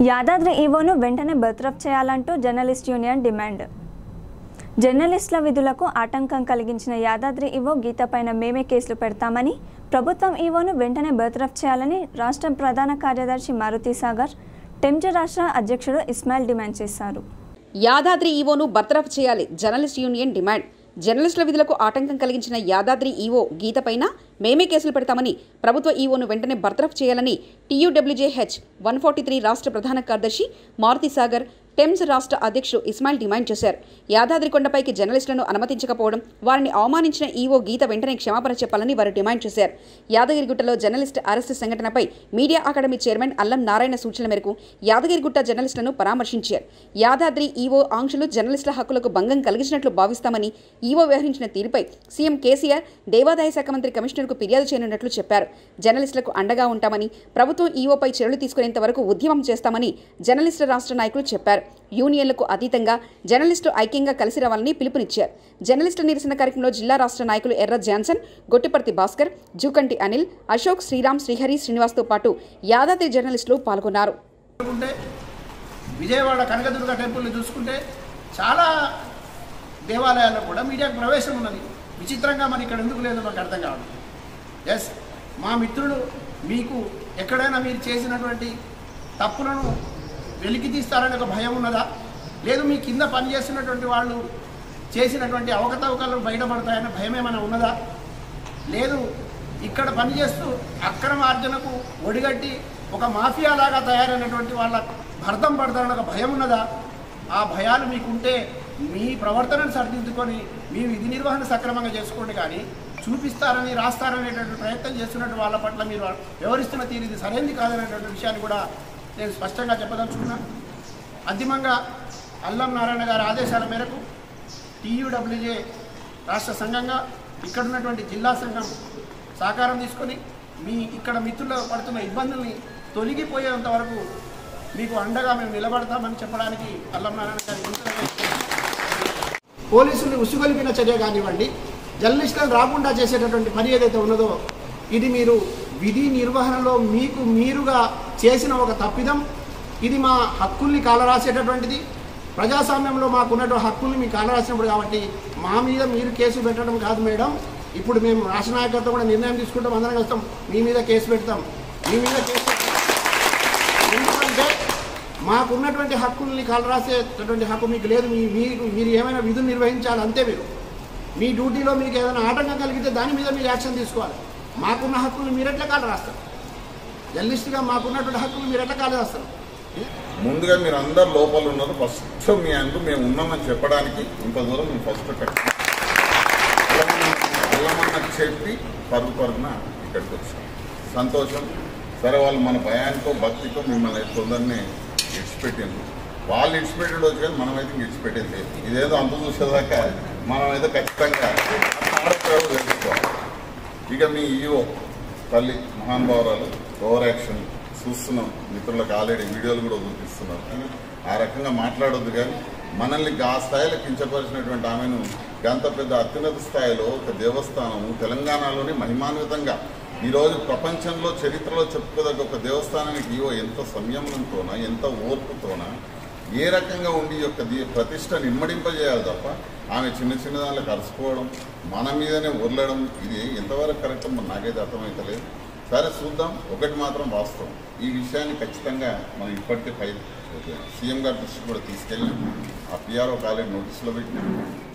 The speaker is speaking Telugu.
యాదాద్రి ఈవోను వెంటనే బర్తరఫ్ చేయాలంటూ జర్నలిస్ట్ యూనియన్ డిమాండ్ జర్నలిస్టుల విధులకు ఆటంకం కలిగించిన యాదాద్రి ఈవో గీతపైన మేమే కేసులు పెడతామని ప్రభుత్వం ఈవోను వెంటనే బర్తరఫ్ చేయాలని రాష్ట్ర ప్రధాన కార్యదర్శి మారుతి సాగర్ టెంజ రాష్ట్ర అధ్యక్షుడు ఇస్మాయిల్ డిమాండ్ చేశారు యాదాద్రి ఈవోను బర్తరఫ్ చేయాలి జర్నలిస్ట్ యూనియన్ డిమాండ్ జర్నలిస్టుల విధులకు ఆటంకం కలిగించిన యాదాద్రి ఈవో గీతపైన మేమే కేసులు పెడతామని ప్రభుత్వ ఈవోను వెంటనే బర్తరఫ్ చేయాలని టీయూడబ్ల్యూజేహెచ్ వన్ ఫార్టీ త్రీ రాష్ట్ర ప్రధాన కార్యదర్శి మారుతి సాగర్ టెమ్స్ రాష్ట్ర అధ్యక్షుడు ఇస్మాయిల్ డిమాండ్ చేశారు యాదాద్రి కొండపైకి జర్నలిస్టులను అనుమతించకపోవడం వారిని అవమానించిన ఈవో గీత వెంటనే క్షమాపణ చెప్పాలని వారు డిమాండ్ చేశారు యాదగిరిగుట్టలో జర్నలిస్ట్ అరెస్టు సంఘటనపై media academy chairman Allam Narayana సూచనల మేరకు యాదగిరిగుట్ట జర్నలిస్టులను పరామర్శించారు యాదాద్రి ఈవో ఆంక్షలు జర్నలిస్టుల హక్కులకు భంగం కలిగించినట్లు భావిస్తామని ఈవో వ్యవహరించిన తీరుపై సీఎం కేసీఆర్ దేవాదాయ శాఖ మంత్రి కమిషనర్కు ఫిర్యాదు చేయనున్నట్లు చెప్పారు జర్నలిస్టులకు అండగా ఉంటామని ప్రభుత్వం ఈవోపై చర్యలు తీసుకునేంత వరకు ఉద్యమం చేస్తామని జర్నలిస్టు రాష్ట్ర నాయకులు చెప్పారు యూనియన్లకు అతీతంగా జర్నలిస్టు ఐక్యంగా కలిసి రావాలని పిలుపునిచ్చారు జర్నలిస్టు నిరసన కార్యక్రమంలో జిల్లా రాష్ట్ర నాయకులు ఎర్ర జాన్సన్ గొట్టిపర్తి భాస్కర్ జూకంటి అనిల్ అశోక్ శ్రీరామ్ శ్రీహరి శ్రీనివాస్తో పాటు యాదాద్రి జర్నలిస్టులు పాల్గొన్నారు చూసుకుంటే విజయవాడ కనకదుర్గ టెంపుల్ని చూసుకుంటే చాలా దేవాలయాల్లో కూడా మీడియాకు ప్రవేశం ఉన్నది విచిత్రంగా మరి ఇక్కడ ఎందుకు లేదో మాకు అర్థం కావడం ఎస్ మా మిత్రులు మీకు ఎక్కడైనా మీరు చేసినటువంటి తప్పులను వెలికి తీస్తారనే ఒక భయం ఉన్నదా లేదు మీ కింద పనిచేస్తున్నటువంటి వాళ్ళు చేసినటువంటి అవకతవకలు బయటపడతాయనే భయం ఏమైనా ఉన్నదా లేదు ఇక్కడ పనిచేస్తూ అక్రమార్జనకు ఒడిగట్టి ఒక మాఫియా లాగా తయారైనటువంటి వాళ్ళ భర్తం పడతారని ఒక భయం ఉన్నదా ఆ భయాలు మీకుంటే మీ ప్రవర్తనను సరిదిద్దుకొని మీ విధి నిర్వహణ సక్రమంగా చేసుకోండి కానీ చూపిస్తారని రాస్తారనేటువంటి ప్రయత్నం చేస్తున్నట్టు వాళ్ళ పట్ల మీరు వ్యవహరిస్తున్న తీరు ఇది సరైనది కాదనేటువంటి విషయాన్ని కూడా నేను స్పష్టంగా చెప్పదలుచుకున్నా అంతిమంగా అల్లం నారాయణ గారి ఆదేశాల మేరకు టీయూడబ్ల్యూజే రాష్ట్ర సంఘంగా ఇక్కడ ఉన్నటువంటి జిల్లా సంఘం సహకారం తీసుకొని మీ ఇక్కడ మిత్రులు పడుతున్న ఇబ్బందుల్ని తొలగిపోయేంత వరకు మీకు అండగా మేము నిలబడతామని చెప్పడానికి అల్లం నారాయణ గారి గుర్తుగా పోలీసులు ఉసుగొలిపిన చర్య కానివ్వండి జర్నలిస్టులను రాకుండా చేసేటటువంటి పని ఏదైతే ఉన్నదో ఇది మీరు విధి నిర్వహణలో మీకు మీరుగా చేసిన ఒక తప్పిదం ఇది మా హక్కుల్ని కాలరాసేటటువంటిది ప్రజాస్వామ్యంలో మాకున్నటువంటి హక్కుల్ని మీకు కాలరాసినప్పుడు కాబట్టి మా మీద మీరు కేసు పెట్టడం కాదు మేడం ఇప్పుడు మేము రాష్ట్ర నాయకత్వం కూడా నిర్ణయం తీసుకుంటాం అందరం వస్తాం మీ మీద కేసు పెడతాం మీ మీద కేసు పెడతాం ఎందుకంటే మాకున్నటువంటి హక్కుల్ని కాలరాసేటటువంటి హక్కు మీకు లేదు మీ మీకు మీరు ఏమైనా విధులు నిర్వహించాలి అంతే మీరు మీ డ్యూటీలో మీకు ఏదైనా ఆటంకం కలిగితే దాని మీద మీరు యాక్షన్ తీసుకోవాలి మాకున్న హక్కులు మీరు ఎట్లా కాలు రాస్తారు జర్నలిస్ట్గా మాకున్నటువంటి హక్కులు మీరు ఎట్లా కాలు రాస్తారు ముందుగా మీరు అందరు లోపల ఉన్నారు ఫస్ట్ మీ అంటూ మేము ఉన్నామని చెప్పడానికి ఇంత దూరం మేము ఫస్ట్ వెళ్ళమన్న చెప్పి పరుగు పరుగున ఇక్కడికి వచ్చాం సంతోషం సరే వాళ్ళు మన భయానికో భక్తికో మిమ్మల్ని తొందరనే ఇడిచిపెట్టింది వాళ్ళు ఇడిచిపెట్టేది వచ్చి కానీ మనమైతే ఇంక ఇడిచిపెట్టేది లేదు. ఇదేదో అంత చూసేదాకా మనమైతే ఖచ్చితంగా ఆడపిల్లలు తెలుసుకోవాలి ఇక మీ ఈవో తల్లి మహానుభావరాలు ఓవర్ యాక్షన్ చూస్తున్నాం మిత్రులకు ఆల్రెడీ వీడియోలు కూడా చూపిస్తున్నారు కానీ ఆ రకంగా మాట్లాడొద్దు కానీ మనల్ని ఆ స్థాయిలో కించపరిచినటువంటి ఆమెను గంత పెద్ద అత్యున్నత స్థాయిలో ఒక దేవస్థానం తెలంగాణలోని మహిమాన్వితంగా ఈరోజు ప్రపంచంలో చరిత్రలో చెప్పుకోదగ్గ ఒక దేవస్థానానికి ఈవో ఎంత సంయమనంతోన ఎంత ఓర్పుతోన ఏ రకంగా ఉండి ఈ యొక్క దీ- ప్రతిష్టను ఇమ్మడింపజేయాలి తప్ప ఆమె చిన్న చిన్న దానిలో కలుసుకోవడం మన మీదనే ఉరలడం ఇది ఎంతవరకు కరెక్ట్ మరి నాకైతే అర్థమైతలేదు సరే చూద్దాం ఒకటి మాత్రం వాస్తవం ఈ విషయాన్ని ఖచ్చితంగా మనం ఇప్పటికే పై సీఎం గారి దృష్టికి కూడా తీసుకెళ్ళి ఆ పిఆర్ఓ కాలేజ్ నోటీసులో పెట్టి